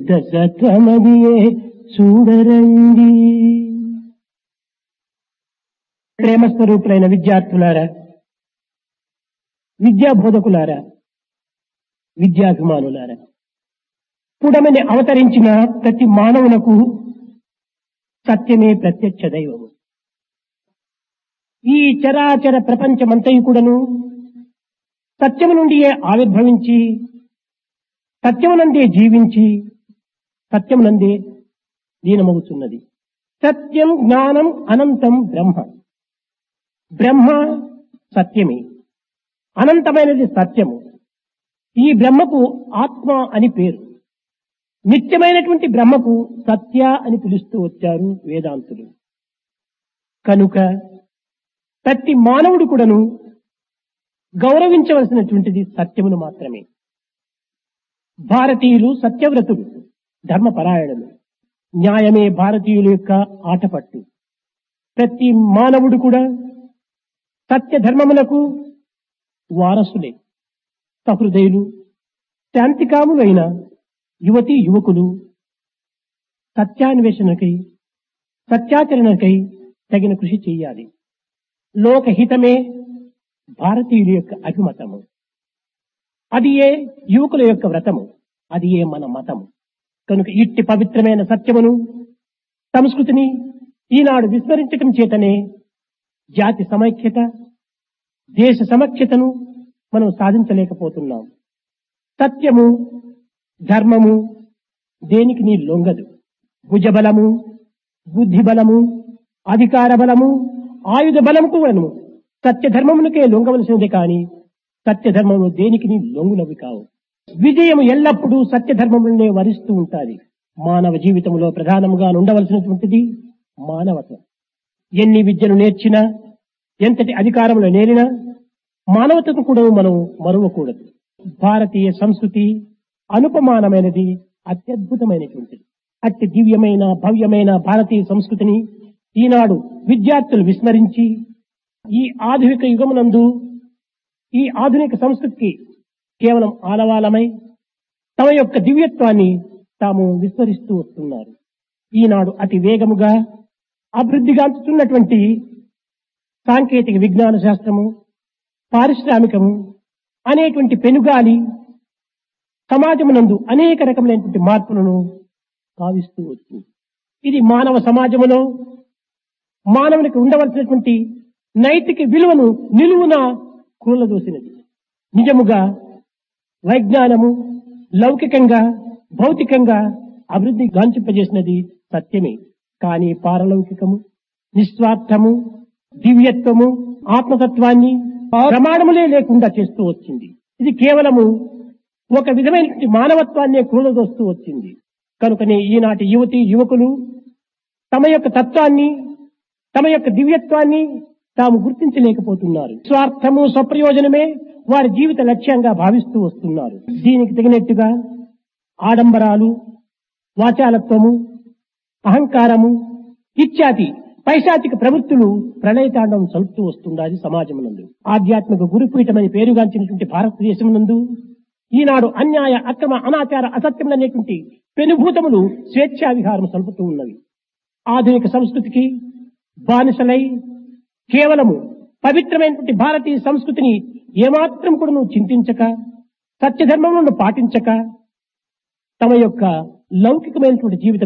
శుద్ధ సత్వమదియే చూడరండి ప్రేమస్వరూపులైన విద్యార్థులారా విద్యా బోధకులారా విద్యాభిమానులారా పుడమని అవతరించిన ప్రతి మానవులకు సత్యమే ప్రత్యక్ష దైవము ఈ చరాచర ప్రపంచమంతయు కూడాను సత్యము నుండియే ఆవిర్భవించి సత్యమునందే జీవించి సత్యమునందే లీనమవుతున్నది సత్యం జ్ఞానం అనంతం బ్రహ్మ బ్రహ్మ సత్యమే అనంతమైనది సత్యము ఈ బ్రహ్మకు ఆత్మ అని పేరు నిత్యమైనటువంటి బ్రహ్మకు సత్య అని పిలుస్తూ వచ్చారు వేదాంతులు కనుక ప్రతి మానవుడు కూడాను గౌరవించవలసినటువంటిది సత్యమును మాత్రమే భారతీయులు సత్యవ్రతులు ధర్మపరాయణులు న్యాయమే భారతీయుల యొక్క ఆటపట్టు ప్రతి మానవుడు కూడా సత్య ధర్మములకు వారసులే సహృదయులు శాంతికాములైన యువతి యువకులు సత్యాన్వేషణకై సత్యాచరణకై తగిన కృషి చేయాలి లోకహితమే భారతీయుల యొక్క అభిమతము అది ఏ యువకుల యొక్క వ్రతము అది ఏ మన మతము కనుక ఇట్టి పవిత్రమైన సత్యమును సంస్కృతిని ఈనాడు విస్మరించటం చేతనే జాతి సమైక్యత దేశ సమైక్యతను మనం సాధించలేకపోతున్నాం సత్యము ధర్మము దేనికి నీ లొంగదు భుజబలము బుద్ధి బలము అధికార బలము ఆయుధ బలము కూడాను సత్య ధర్మమునకే లొంగవలసినది కాని సత్య ధర్మము దేనికి నీ లొంగునవి కావు విజయం ఎల్లప్పుడూ సత్య ధర్మములనే వరిస్తూ ఉంటాది మానవ జీవితంలో ప్రధానముగా ఉండవలసినటువంటిది మానవత్వం ఎన్ని విద్యను నేర్చినా ఎంతటి అధికారములు నేరినా మానవతను కూడా మనం మరువకూడదు భారతీయ సంస్కృతి అనుపమానమైనది అత్యద్భుతమైనటువంటిది అతి దివ్యమైన భవ్యమైన భారతీయ సంస్కృతిని ఈనాడు విద్యార్థులు విస్మరించి ఈ ఆధునిక యుగమునందు ఈ ఆధునిక సంస్కృతికి కేవలం ఆలవాలమై తమ యొక్క దివ్యత్వాన్ని తాము విస్మరిస్తూ వస్తున్నారు ఈనాడు అతి వేగముగా అభివృద్ధిగాంచుతున్నటువంటి సాంకేతిక విజ్ఞాన శాస్త్రము పారిశ్రామికము అనేటువంటి పెనుగాలి సమాజమునందు అనేక రకములైనటువంటి మార్పులను భావిస్తూ వచ్చింది ఇది మానవ సమాజములో మానవునికి ఉండవలసినటువంటి నైతిక విలువను నిలువున కూలదోసినది నిజముగా వైజ్ఞానము లౌకికంగా భౌతికంగా అభివృద్ధి గాంచింపజేసినది సత్యమే కానీ పారలౌకికము నిస్వార్థము దివ్యత్వము ఆత్మతత్వాన్ని ప్రమాణములే లేకుండా చేస్తూ వచ్చింది ఇది కేవలము ఒక విధమైనటువంటి మానవత్వాన్నే కూలదోస్తూ వచ్చింది కనుకనే ఈనాటి యువతి యువకులు తమ యొక్క తత్వాన్ని తమ యొక్క దివ్యత్వాన్ని తాము గుర్తించలేకపోతున్నారు స్వార్థము స్వప్రయోజనమే వారి జీవిత లక్ష్యంగా భావిస్తూ వస్తున్నారు దీనికి తగినట్టుగా ఆడంబరాలు వాచాలత్వము అహంకారము ఇత్యాది పైశాచిక ప్రవృత్తులు ప్రళయతాండం చలుపుతూ వస్తున్నది సమాజమునందు ఆధ్యాత్మిక గురుపీఠమని పేరుగాంచినటువంటి భారతదేశం నందు ఈనాడు అన్యాయ అక్రమ అనాచార అసత్యములనేటువంటి పెనుభూతములు స్వేచ్ఛా విహారం సలుపుతూ ఉన్నవి ఆధునిక సంస్కృతికి బానిసలై కేవలము పవిత్రమైనటువంటి భారతీయ సంస్కృతిని ఏమాత్రం కూడా నువ్వు చింతించక సత్యధర్మములను పాటించక తమ యొక్క లౌకికమైనటువంటి జీవితం